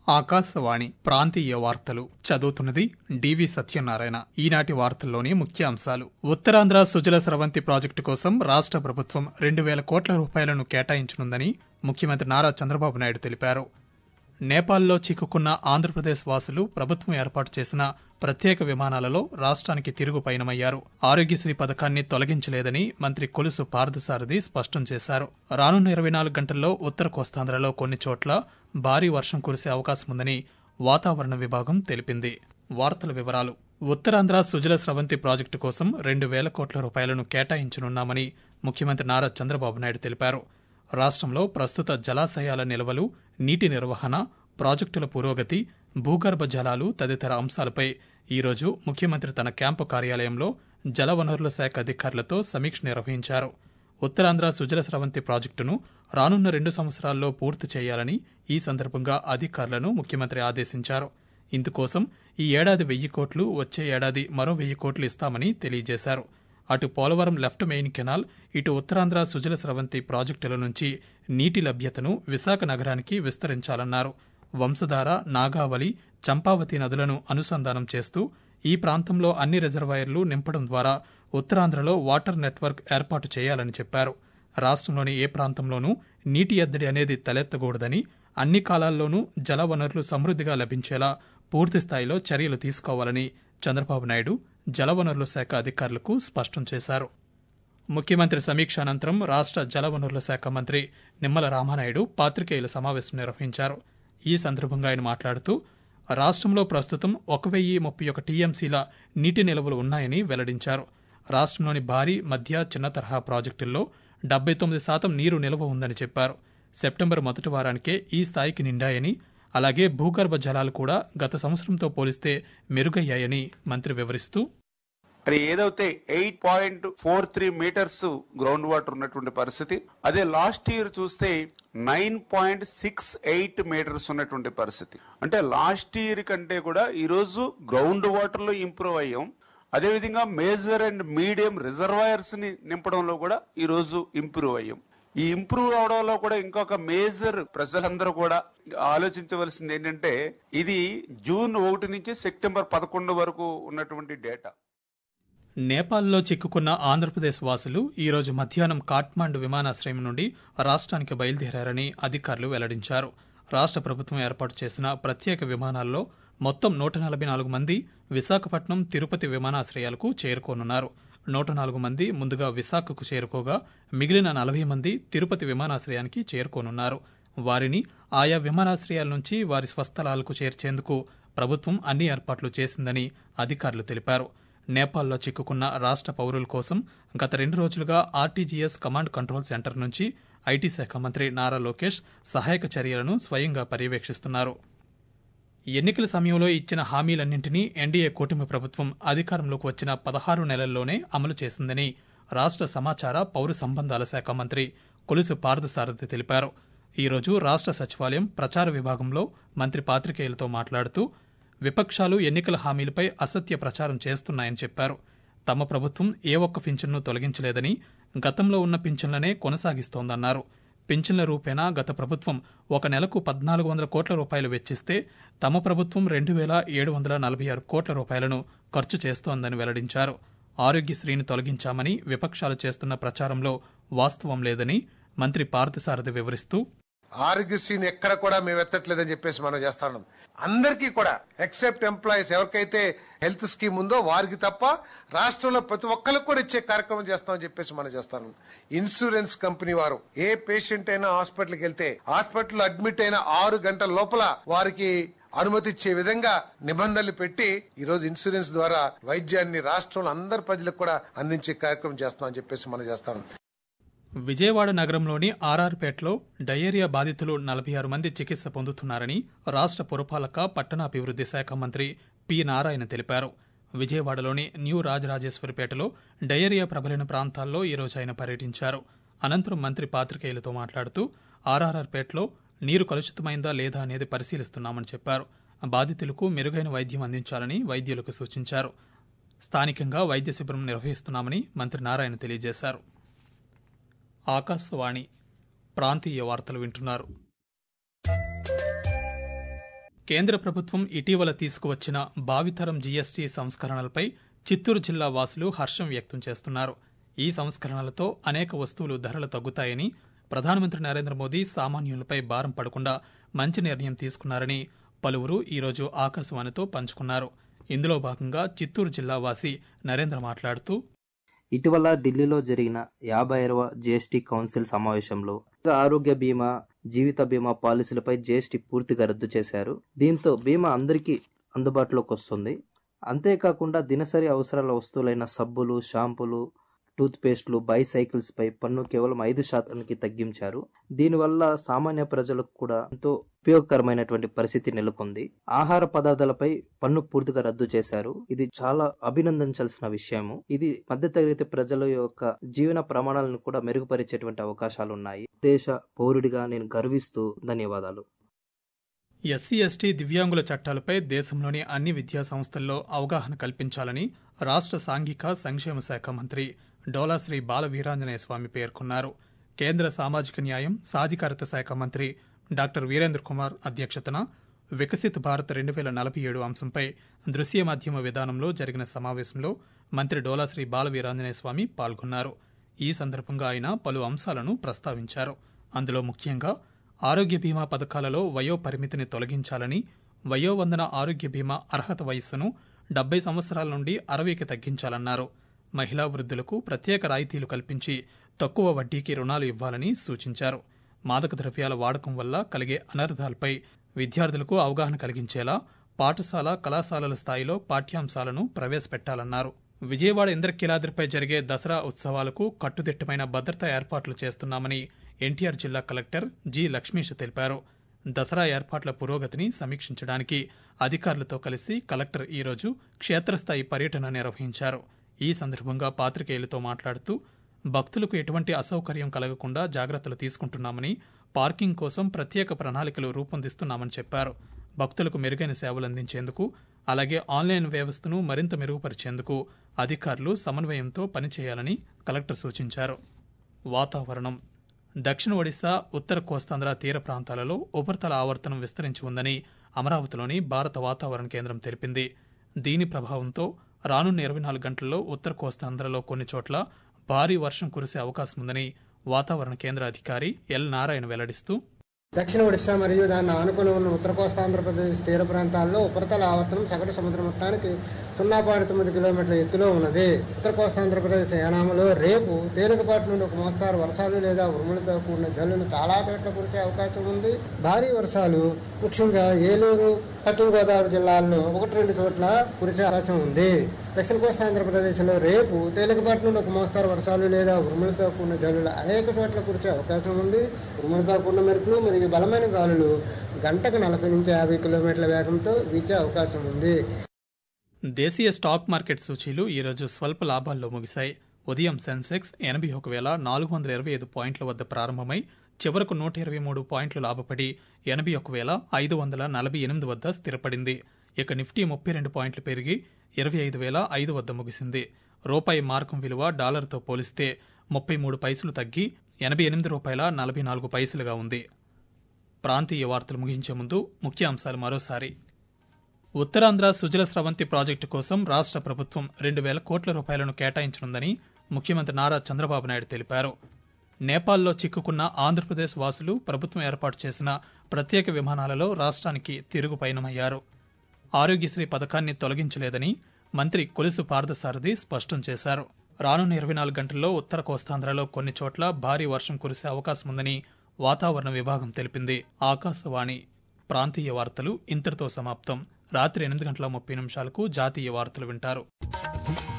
ఆకాశవాణి ప్రాంతీయ వార్తలు చదువుతున్నది డివి సత్యనారాయణ ఈనాటి వార్తల్లోని ముఖ్య అంశాలు ఉత్తరాంధ్ర సుజల స్రవంతి ప్రాజెక్టు కోసం రాష్ట ప్రభుత్వం రెండు వేల కోట్ల రూపాయలను కేటాయించనుందని ముఖ్యమంత్రి నారా చంద్రబాబు నాయుడు తెలిపారు నేపాల్లో చిక్కుకున్న ఆంధ్రప్రదేశ్ వాసులు ప్రభుత్వం ఏర్పాటు చేసిన ప్రత్యేక విమానాలలో రాష్ట్రానికి తిరుగు పయనమయ్యారు ఆరోగ్యశ్రీ పథకాన్ని తొలగించలేదని మంత్రి కొలుసు పార్థసారథి స్పష్టం చేశారు రానున్న ఇరవై నాలుగు గంటల్లో ఉత్తర కోస్తాంధ్రలో కొన్ని చోట్ల భారీ వర్షం కురిసే అవకాశం ఉందని వాతావరణ విభాగం తెలిపింది వార్తల వివరాలు ఉత్తరాంధ్ర సుజల స్రవంతి ప్రాజెక్టు కోసం రెండు వేల కోట్ల రూపాయలను కేటాయించనున్నామని ముఖ్యమంత్రి నారా చంద్రబాబు నాయుడు తెలిపారు రాష్ట్రంలో ప్రస్తుత జలాశయాల నిల్వలు నీటి నిర్వహణ ప్రాజెక్టుల పురోగతి భూగర్భ జలాలు తదితర అంశాలపై ఈరోజు ముఖ్యమంత్రి తన క్యాంపు కార్యాలయంలో జలవనరుల శాఖ అధికారులతో సమీక్ష నిర్వహించారు ఉత్తరాంధ్ర సుజల స్రవంతి ప్రాజెక్టును రానున్న రెండు సంవత్సరాల్లో పూర్తి చేయాలని ఈ సందర్భంగా అధికారులను ముఖ్యమంత్రి ఆదేశించారు ఇందుకోసం ఈ ఏడాది వెయ్యి కోట్లు వచ్చే ఏడాది మరో వెయ్యి కోట్లు ఇస్తామని తెలియజేశారు అటు పోలవరం లెఫ్ట్ మెయిన్ కెనాల్ ఇటు ఉత్తరాంధ్ర సుజల స్రవంతి ప్రాజెక్టుల నుంచి నీటి లభ్యతను విశాఖ నగరానికి విస్తరించాలన్నారు వంశధార నాగావళి చంపావతి నదులను అనుసంధానం చేస్తూ ఈ ప్రాంతంలో అన్ని రిజర్వాయర్లు నింపడం ద్వారా ఉత్తరాంధ్రలో వాటర్ నెట్వర్క్ ఏర్పాటు చేయాలని చెప్పారు రాష్ట్రంలోని ఏ ప్రాంతంలోనూ నీటి ఎద్దడి అనేది తలెత్తకూడదని అన్ని కాలాల్లోనూ జల వనరులు సమృద్దిగా లభించేలా పూర్తి స్థాయిలో చర్యలు తీసుకోవాలని చంద్రబాబు నాయుడు జలవనరుల శాఖ అధికారులకు స్పష్టం చేశారు ముఖ్యమంత్రి సమీక్ష అనంతరం రాష్ట్ర జలవనరుల శాఖ మంత్రి నిమ్మల రామానాయుడు పాత్రికేయుల సమావేశం నిర్వహించారు ఈ సందర్భంగా ఆయన మాట్లాడుతూ రాష్ట్రంలో ప్రస్తుతం ఒక వెయ్యి ముప్పై ఒక టీఎంసీల నీటి నిల్వలు ఉన్నాయని వెల్లడించారు రాష్ట్రంలోని భారీ మధ్య చిన్న తరహా ప్రాజెక్టుల్లో డెబ్బై తొమ్మిది శాతం నీరు నిల్వ ఉందని చెప్పారు సెప్టెంబర్ మొదటి వారానికే ఈ స్థాయికి నిండాయని అలాగే భూగర్భ జలాలు కూడా గత సంవత్సరంతో పోలిస్తే మెరుగయ్యాయని మంత్రి వివరిస్తూ మరి ఏదైతే eight point four three metres ground water ఉన్నటువంటి పరిస్థితి అదే లాస్ట్ ఇయర్ చూస్తే nine point six eight metres ఉన్నటువంటి పరిస్థితి అంటే లాస్ట్ ఇయర్ కంటే కూడా ఈ రోజు గ్రౌండ్ వాటర్ లో ఇంప్రూవ్ అయ్యాం అదేవిధంగా మేజర్ అండ్ మీడియం రిజర్వాయర్స్ ని నింపడంలో కూడా ఈ రోజు ఇంప్రూవ్ అయ్యాం ఈ ఇంప్రూవ్ అవడంలో కూడా ఇంకొక మేజర్ ప్రజలందరూ కూడా ఆలోచించవలసింది ఏంటంటే ఇది జూన్ ఒకటి నుంచి సెప్టెంబర్ పదకొండు వరకు ఉన్నటువంటి డేటా నేపాల్లో చిక్కుకున్న ఆంధ్రప్రదేశ్ వాసులు ఈరోజు మధ్యాహ్నం కాట్మాండు విమానాశ్రయం నుండి రాష్ట్రానికి బయలుదేరారని అధికారులు వెల్లడించారు రాష్ట్ర ప్రభుత్వం ఏర్పాటు చేసిన ప్రత్యేక విమానాల్లో మొత్తం నూట నలభై నాలుగు మంది విశాఖపట్నం తిరుపతి విమానాశ్రయాలకు చేరుకోనున్నారు నూట నాలుగు మంది ముందుగా విశాఖకు చేరుకోగా మిగిలిన నలభై మంది తిరుపతి విమానాశ్రయానికి చేరుకోనున్నారు వారిని ఆయా విమానాశ్రయాల నుంచి వారి స్వస్థలాలకు చేర్చేందుకు ప్రభుత్వం అన్ని ఏర్పాట్లు చేసిందని అధికారులు తెలిపారు నేపాల్లో చిక్కుకున్న రాష్ట్ర పౌరుల కోసం గత రెండు రోజులుగా ఆర్టీజీఎస్ కమాండ్ కంట్రోల్ సెంటర్ నుంచి ఐటీ శాఖ మంత్రి నారా లోకేష్ సహాయక చర్యలను స్వయంగా పర్యవేక్షిస్తున్నారు ఎన్నికల సమయంలో ఇచ్చిన హామీలన్నింటినీ ఎన్డీఏ కూటమి ప్రభుత్వం అధికారంలోకి వచ్చిన పదహారు నెలల్లోనే అమలు చేసిందని రాష్ట్ర సమాచార పౌర సంబంధాల శాఖ మంత్రి కొలుసు పార్థసారథి తెలిపారు ఈరోజు రాష్ట్ర సచివాలయం ప్రచార విభాగంలో మంత్రి పాత్రికేయులతో మాట్లాడుతూ విపక్షాలు ఎన్నికల హామీలపై అసత్య ప్రచారం చేస్తున్నాయని చెప్పారు తమ ప్రభుత్వం ఏ ఒక్క పింఛన్ను తొలగించలేదని గతంలో ఉన్న పింఛన్లనే కొనసాగిస్తోందన్నారు పింఛన్ల రూపేణా గత ప్రభుత్వం ఒక నెలకు పద్నాలుగు వందల కోట్ల రూపాయలు వెచ్చిస్తే తమ ప్రభుత్వం రెండు వేల ఏడు వందల నలభై ఆరు కోట్ల రూపాయలను ఖర్చు చేస్తోందని వెల్లడించారు ఆరోగ్యశ్రీని తొలగించామని విపక్షాలు చేస్తున్న ప్రచారంలో వాస్తవం లేదని మంత్రి పార్థసారథి వివరిస్తూ ఆరోగ్యశ్రీని ఎక్కడ కూడా మేము ఎత్తట్లేదని చెప్పేసి మనం చేస్తాం అందరికీ కూడా ఎక్సెప్ట్ ఎంప్లాయీస్ ఎవరికైతే హెల్త్ స్కీమ్ ఉందో వారికి తప్ప రాష్ట్రంలో ప్రతి ఒక్కరికి కూడా ఇచ్చే కార్యక్రమం చేస్తామని చెప్పేసి మనం చేస్తాం ఇన్సూరెన్స్ కంపెనీ వారు ఏ పేషెంట్ అయినా హాస్పిటల్కి వెళ్తే హాస్పిటల్ అడ్మిట్ అయిన ఆరు గంటల లోపల వారికి అనుమతి ఇచ్చే విధంగా నిబంధనలు పెట్టి ఈ రోజు ఇన్సూరెన్స్ ద్వారా వైద్యాన్ని రాష్ట్రంలో అందరి ప్రజలకు కూడా అందించే కార్యక్రమం చేస్తామని చెప్పేసి మనం చేస్తాం విజయవాడ నగరంలోని ఆర్ఆర్పేటలో డయేరియా బాధితులు నలభై ఆరు మంది చికిత్స పొందుతున్నారని రాష్ట్ర పురపాలక పట్టణాభివృద్ధి శాఖ మంత్రి పి నారాయణ తెలిపారు విజయవాడలోని న్యూ రాజరాజేశ్వరిపేటలో డయేరియా ప్రబలిన ప్రాంతాల్లో ఈరోజు ఆయన పర్యటించారు అనంతరం మంత్రి పాత్రికేయులతో మాట్లాడుతూ ఆర్ఆర్ఆర్పేటలో నీరు కలుషితమైందా లేదా అనేది పరిశీలిస్తున్నామని చెప్పారు బాధితులకు మెరుగైన వైద్యం అందించాలని వైద్యులకు సూచించారు స్థానికంగా వైద్య శిబిరం నిర్వహిస్తున్నామని మంత్రి నారాయణ తెలియజేశారు ఆకాశవాణి ప్రాంతీయ వార్తలు వింటున్నారు కేంద్ర ప్రభుత్వం ఇటీవల తీసుకువచ్చిన భావితరం జీఎస్టీ సంస్కరణలపై చిత్తూరు జిల్లా వాసులు హర్షం వ్యక్తం చేస్తున్నారు ఈ సంస్కరణలతో అనేక వస్తువులు ధరలు తగ్గుతాయని ప్రధానమంత్రి నరేంద్ర మోదీ సామాన్యులపై భారం పడకుండా మంచి నిర్ణయం తీసుకున్నారని పలువురు ఈరోజు ఆకాశవాణితో పంచుకున్నారు ఇందులో భాగంగా చిత్తూరు జిల్లా వాసి నరేంద్ర మాట్లాడుతూ ఇటీవల ఢిల్లీలో జరిగిన యాభై ఆరవ జీఎస్టీ కౌన్సిల్ సమావేశంలో ఆరోగ్య బీమా జీవిత బీమా పాలసీలపై జీఎస్టీ పూర్తిగా రద్దు చేశారు దీంతో బీమా అందరికీ అందుబాటులోకి వస్తుంది అంతేకాకుండా దినసరి అవసరాల వస్తువులైన సబ్బులు షాంపులు టూత్ పేస్ట్లు బైసైకిల్స్ పై పన్ను కేవలం ఐదు శాతానికి తగ్గించారు దీనివల్ల సామాన్య ప్రజలకు కూడా ఎంతో ఉపయోగకరమైనటువంటి పరిస్థితి నెలకొంది ఆహార పదార్థాలపై పన్ను పూర్తిగా రద్దు చేశారు ఇది చాలా అభినందించాల్సిన విషయము ఇది మధ్యతరగతి ప్రజల యొక్క జీవన ప్రమాణాలను కూడా మెరుగుపరిచేటువంటి అవకాశాలు ఉన్నాయి దేశ పౌరుడిగా నేను గర్విస్తూ ధన్యవాదాలు ఎస్సీ ఎస్టీ దివ్యాంగుల చట్టాలపై దేశంలోని అన్ని విద్యా సంస్థల్లో అవగాహన కల్పించాలని రాష్ట్ర సాంఘిక సంక్షేమ శాఖ మంత్రి డోలాశ్రీ బాల వీరాంజనేయ స్వామి పేర్కొన్నారు కేంద్ర సామాజిక న్యాయం సాధికారత శాఖ మంత్రి డాక్టర్ వీరేంద్ర కుమార్ అధ్యక్షతన వికసిత్ భారత్ రెండు వేల నలభై ఏడు అంశంపై దృశ్య మాధ్యమ విధానంలో జరిగిన సమావేశంలో మంత్రి డోలాశ్రీ బాల వీరాంజనేయ స్వామి పాల్గొన్నారు ఈ సందర్భంగా ఆయన పలు అంశాలను ప్రస్తావించారు అందులో ముఖ్యంగా ఆరోగ్య బీమా పథకాలలో వయో పరిమితిని తొలగించాలని వయోవందన ఆరోగ్య బీమా అర్హత వయస్సును డెబ్బై సంవత్సరాల నుండి అరవైకి తగ్గించాలన్నారు మహిళా వృద్ధులకు ప్రత్యేక రాయితీలు కల్పించి తక్కువ వడ్డీకి రుణాలు ఇవ్వాలని సూచించారు మాదక ద్రవ్యాల వాడకం వల్ల కలిగే అనర్థాలపై విద్యార్థులకు అవగాహన కలిగించేలా పాఠశాల కళాశాలల స్థాయిలో పాఠ్యాంశాలను ప్రవేశపెట్టాలన్నారు విజయవాడ ఇంద్రకీలాద్రిపై జరిగే దసరా ఉత్సవాలకు కట్టుదిట్టమైన భద్రతా ఏర్పాట్లు చేస్తున్నామని ఎన్టీఆర్ జిల్లా కలెక్టర్ జి లక్ష్మీష్ తెలిపారు దసరా ఏర్పాట్ల పురోగతిని సమీక్షించడానికి అధికారులతో కలిసి కలెక్టర్ ఈరోజు క్షేత్రస్థాయి పర్యటన నిర్వహించారు ఈ సందర్భంగా పాత్రికేయులతో మాట్లాడుతూ భక్తులకు ఎటువంటి అసౌకర్యం కలగకుండా జాగ్రత్తలు తీసుకుంటున్నామని పార్కింగ్ కోసం ప్రత్యేక ప్రణాళికలు రూపొందిస్తున్నామని చెప్పారు భక్తులకు మెరుగైన సేవలు అందించేందుకు అలాగే ఆన్లైన్ వ్యవస్థను మరింత మెరుగుపరిచేందుకు అధికారులు సమన్వయంతో పనిచేయాలని కలెక్టర్ సూచించారు వాతావరణం దక్షిణ ఒడిశా ఉత్తర కోస్తాంధ్ర తీర ప్రాంతాలలో ఉపరితల ఆవర్తనం విస్తరించి ఉందని అమరావతిలోని భారత వాతావరణ కేంద్రం తెలిపింది దీని ప్రభావంతో రానున్న ఇరవై నాలుగు గంటల్లో ఉత్తర కోస్తాంధ్రలో కొన్ని చోట్ల భారీ వర్షం కురిసే అవకాశం ఉందని వాతావరణ కేంద్ర అధికారి ఎల్ నారాయణ వెల్లడిస్తూ దక్షిణ ఒడిశా మరియు దాన్ని ఆనుకుని ఉన్న ఉత్తర కోస్తాంధ్రప్రదేశ్ తీర ప్రాంతాల్లో ఉపరితల ఆవర్తనం సగటు సముద్ర మట్టానికి సున్నా పాయింట్ తొమ్మిది కిలోమీటర్ల ఎత్తులో ఉన్నది ఉత్తర కోస్తాంధ్రప్రదేశ్ యానాములో రేపు తేలికపాటి నుండి ఒక మోస్తారు వర్షాలు లేదా ఉరుములతో కూడిన జల్లులు చాలా చోట్ల కురిసే అవకాశం ఉంది భారీ వర్షాలు ముఖ్యంగా ఏలూరు పశ్చిమ గోదావరి జిల్లాల్లో ఒకటి రెండు చోట్ల కురిసే అవకాశం ఉంది దక్షిణ కోస్తాంధ్రప్రదేశ్లో రేపు తేలికపాటి నుండి ఒక మోస్తారు వర్షాలు లేదా ఉరుములతో కూడిన జల్లులు అనేక చోట్ల కురిసే అవకాశం ఉంది ఉరుములతో కూడిన మెరుపులు మరియు బలమైన గాలులు గంటకు నలభై నుంచి యాభై కిలోమీటర్ల వేగంతో వీచే అవకాశం ఉంది దేశీయ స్టాక్ మార్కెట్ సూచీలు ఈరోజు స్వల్ప లాభాల్లో ముగిశాయి ఉదయం సెన్సెక్స్ ఎనభై ఒక వేల నాలుగు వందల ఇరవై ఐదు పాయింట్ల వద్ద ప్రారంభమై చివరకు నూట ఇరవై మూడు పాయింట్లు లాభపడి ఎనభై ఒక వేల ఐదు వందల నలభై ఎనిమిది వద్ద స్థిరపడింది ఇక నిఫ్టీ ముప్పై రెండు పాయింట్లు పెరిగి ఇరవై ఐదు వేల ఐదు వద్ద ముగిసింది రూపాయి మార్కం విలువ డాలర్తో పోలిస్తే ముప్పై మూడు పైసలు తగ్గి ఎనభై ఎనిమిది రూపాయల నలభై నాలుగు పైసలుగా ఉంది ప్రాంతీయ వార్తలు ముగించే ముందు ముఖ్య అంశాలు మరోసారి ఉత్తరాంధ్ర సుజల స్రవంతి ప్రాజెక్టు కోసం రాష్ట్ర ప్రభుత్వం రెండు వేల కోట్ల రూపాయలను కేటాయించనుందని ముఖ్యమంత్రి నారా చంద్రబాబు నాయుడు తెలిపారు నేపాల్లో చిక్కుకున్న ఆంధ్రప్రదేశ్ వాసులు ప్రభుత్వం ఏర్పాటు చేసిన ప్రత్యేక విమానాలలో రాష్ట్రానికి తిరుగు పయనమయ్యారు ఆరోగ్యశ్రీ పథకాన్ని తొలగించలేదని మంత్రి కొలుసు పార్థసారథి స్పష్టం చేశారు రానున్న ఇరవై నాలుగు గంటల్లో ఉత్తర కోస్తాంధ్రలో కొన్ని చోట్ల భారీ వర్షం కురిసే అవకాశం ఉందని వాతావరణ విభాగం తెలిపింది ఆకాశవాణి ప్రాంతీయ వార్తలు ఇంతటితో సమాప్తం రాత్రి ఎనిమిది గంటల ముప్పై నిమిషాలకు జాతీయ వార్తలు వింటారు